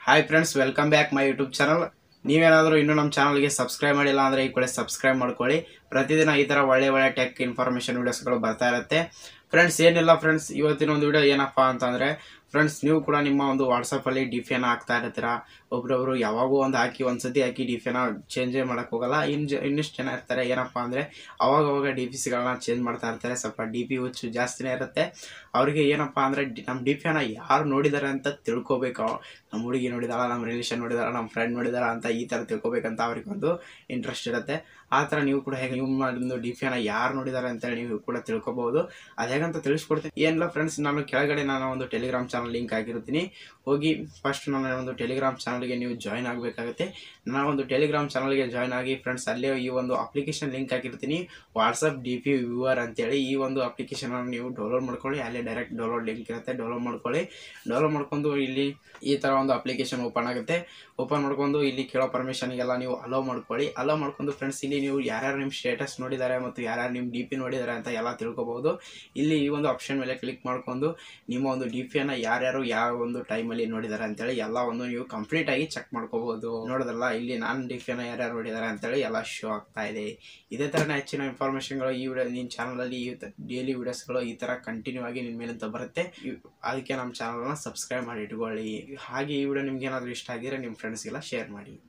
hi friends welcome back my YouTube channel ನೀವೇನಾದರೂ ಇನ್ನೂ ನಮ್ಮ ಚಾನಲ್ಗೆ ಸಬ್ಸ್ಕ್ರೈಬ್ ಮಾಡಿಲ್ಲ ಅಂದರೆ ಈ ಕಡೆ ಸಬ್ಸ್ಕ್ರೈಬ್ ಮಾಡ್ಕೊಳ್ಳಿ ಪ್ರತಿದಿನ ಈ ಥರ ಒಳ್ಳೆ ಒಳ್ಳೆ ಟೆಕ್ ಇನ್ಫಾರ್ಮೇಷನ್ ವೀಡಿಯೋಸ್ಗಳು ಬರ್ತಾ ಇರುತ್ತೆ ಫ್ರೆಂಡ್ಸ್ ಏನಿಲ್ಲ ಫ್ರೆಂಡ್ಸ್ ಇವತ್ತಿನ ಒಂದು ವಿಡಿಯೋ ಏನಪ್ಪ ಅಂತಂದರೆ ಫ್ರೆಂಡ್ಸ್ ನೀವು ಕೂಡ ನಿಮ್ಮ ಒಂದು ವಾಟ್ಸಪ್ಪಲ್ಲಿ ಡಿ ಪಿಯನ್ನು ಹಾಕ್ತಾ ಇರ್ತೀರಾ ಒಬ್ರೊಬ್ರು ಯಾವಾಗೂ ಒಂದು ಹಾಕಿ ಒಂದು ಸತಿ ಹಾಕಿ ಡಿ ಪಿನ ಚೇಂಜೇ ಮಾಡೋಕ್ಕೆ ಹೋಗಲ್ಲ ಇನ್ನು ಜ ಇನ್ನಿಷ್ಟು ಜನ ಇರ್ತಾರೆ ಏನಪ್ಪ ಅಂದರೆ ಅವಾಗ ಅವಾಗ ಡಿ ಪಿ ಸಿಗಳನ್ನ ಚೇಂಜ್ ಮಾಡ್ತಾ ಇರ್ತಾರೆ ಸ್ವಲ್ಪ ಡಿ ಪಿ ಹುಚ್ಚು ಜಾಸ್ತಿನೇ ಇರುತ್ತೆ ಅವರಿಗೆ ಏನಪ್ಪ ಅಂದರೆ ನಮ್ಮ ಡಿ ಪಿಯನ್ನು ಯಾರು ನೋಡಿದ್ದಾರೆ ಅಂತ ತಿಳ್ಕೊಬೇಕು ನಮ್ಮ ಹುಡುಗಿ ನೋಡಿದಾಳ ನಮ್ಮ ರಿಲೇಷನ್ ನೋಡಿದಾರ ನಮ್ಮ ಫ್ರೆಂಡ್ ನೋಡಿದಾರ ಅಂತ ಈ ಥರ ತಿಳ್ಕೊಬೇಕಂತ ಅವ್ರಿಗೆ ಒಂದು ಇಂಟ್ರೆಸ್ಟ್ ಇರುತ್ತೆ ಆ ಥರ ನೀವು ಕೂಡ ಹೇಗೆ ನೀವು ಮಾಡಿದ್ದು ಡಿ ಪಿಯನ್ನು ಯಾರು ನೋಡಿದ್ದಾರೆ ಅಂತೇಳಿ ನೀವು ಕೂಡ ತಿಳ್ಕೊಬೋದು ಅದು ಹೇಗಂತ ತಿಳಿಸ್ಕೊಡ್ತೀನಿ ಏನಿಲ್ಲ ಫ್ರೆಂಡ್ಸ್ ನಾನು ಕೆಳಗಡೆ ನಾನು ಒಂದು ಟೆಲಿಗ್ರಾಮ್ ಚಾನಲ್ ಲಿಂಕ್ ಆಗಿರ್ತೀನಿ ಹೋಗಿ ಫಸ್ಟ್ ನನ್ನ ಒಂದು ಟೆಲಿಗ್ರಾಮ್ ಚಾನಲ್ಗೆ ನೀವು ಜಾಯ್ನ್ ಆಗಬೇಕಾಗುತ್ತೆ ನಾನು ಒಂದು ಟೆಲಿಗ್ರಾಮ್ ಚಾನಲ್ಗೆ ಜಾಯ್ನ್ ಆಗಿ ಫ್ರೆಂಡ್ಸ್ ಅಲ್ಲೇ ಈ ಒಂದು ಅಪ್ಲಿಕೇಶನ್ ಲಿಂಕ್ ಹಾಕಿರ್ತೀನಿ ವಾಟ್ಸಪ್ ಡಿ ಪಿ ವ್ಯೂವರ್ ಅಂತೇಳಿ ಈ ಒಂದು ಅಪ್ಲಿಕೇಶನನ್ನು ನೀವು ಡೌನ್ಲೋಡ್ ಮಾಡ್ಕೊಳ್ಳಿ ಅಲ್ಲೇ ಡೈರೆಕ್ಟ್ ಡೌನ್ಲೋಡ್ ಲಿಂಕ್ ಇರುತ್ತೆ ಡೌನ್ಲೋಡ್ ಮಾಡ್ಕೊಳ್ಳಿ ಡೌನ್ಲೋಡ್ ಮಾಡ್ಕೊಂಡು ಇಲ್ಲಿ ಈ ಥರ ಒಂದು ಅಪ್ಲಿಕೇಶನ್ ಓಪನ್ ಆಗುತ್ತೆ ಓಪನ್ ಮಾಡ್ಕೊಂಡು ಇಲ್ಲಿ ಕೇಳೋ ಪರ್ಮಿಷನ್ಗೆಲ್ಲ ನೀವು ಅಲೋ ಮಾಡ್ಕೊಳ್ಳಿ ಅಲೋ ಮಾಡ್ಕೊಂಡು ಫ್ರೆಂಡ್ಸ್ ಇಲ್ಲಿ ನೀವು ಯಾರ್ಯಾರು ನಿಮ್ಮ ಸ್ಟೇಟಸ್ ನೋಡಿದ್ದಾರೆ ಮತ್ತು ಯಾರ್ಯಾರು ನಿಮ್ಮ ಡಿ ಪಿ ನೋಡಿದ್ದಾರೆ ಅಂತ ಎಲ್ಲ ತಿಳ್ಕೊಬೋದು ಇಲ್ಲಿ ಈ ಒಂದು ಆಪ್ಷನ್ ಮೇಲೆ ಕ್ಲಿಕ್ ಮಾಡ್ಕೊಂಡು ನಿಮ್ಮ ಒಂದು ಡಿ ಪಿಯನ್ನು ಯಾರ್ಯಾರು ಯಾವ ಒಂದು ಟೈಮಲ್ಲಿ ನೋಡಿದ್ದಾರೆ ಅಂತೇಳಿ ಎಲ್ಲ ಒಂದು ನೀವು ಕಂಪ್ಲೀಟ್ ಆಗಿ ಚೆಕ್ ಮಾಡ್ಕೋಬೋದು ನೋಡೋದಲ್ಲ ಇಲ್ಲಿ ನಾನು ಡಿ ಪಿಯನ್ನು ಯಾರ್ಯಾರು ನೋಡಿದ್ದಾರೆ ಅಂತೇಳಿ ಎಲ್ಲ ಶೋ ಆಗ್ತಾ ಇದೆ ಇದೇ ಥರನೇ ಹೆಚ್ಚಿನ ಇನ್ಫಾರ್ಮೇಷನ್ಗಳು ಈ ವಿಡಿಯೋ ನಿನ್ನ ಚಾನಲಲ್ಲಿ ಈ ಡೈಲಿ ವೀಡಿಯೋಸ್ಗಳು ಈ ಥರ ಕಂಟಿನ್ಯೂ ಆಗಿ ನಿಮ್ಮ ಮೇಲಿಂದ ಬರುತ್ತೆ ಇವ್- ಅದಕ್ಕೆ ನಮ್ಮ ಚಾನಲ್ನ ಸಬ್ಸ್ಕ್ರೈಬ್ ಮಾಡಿ ಇಟ್ಕೊಳ್ಳಿ ಹಾಗೆ ಈ ವಿಡಿಯೋ ನಿಮ್ಗೆ ಏನಾದರೂ ಇಷ್ಟ ಆಗಿದ್ರೆ ನಿಮ್ಮ ಫ್ರೆಂಡ್ಸ್ಗೆಲ್ಲ ಶೇರ್ ಮಾಡಿ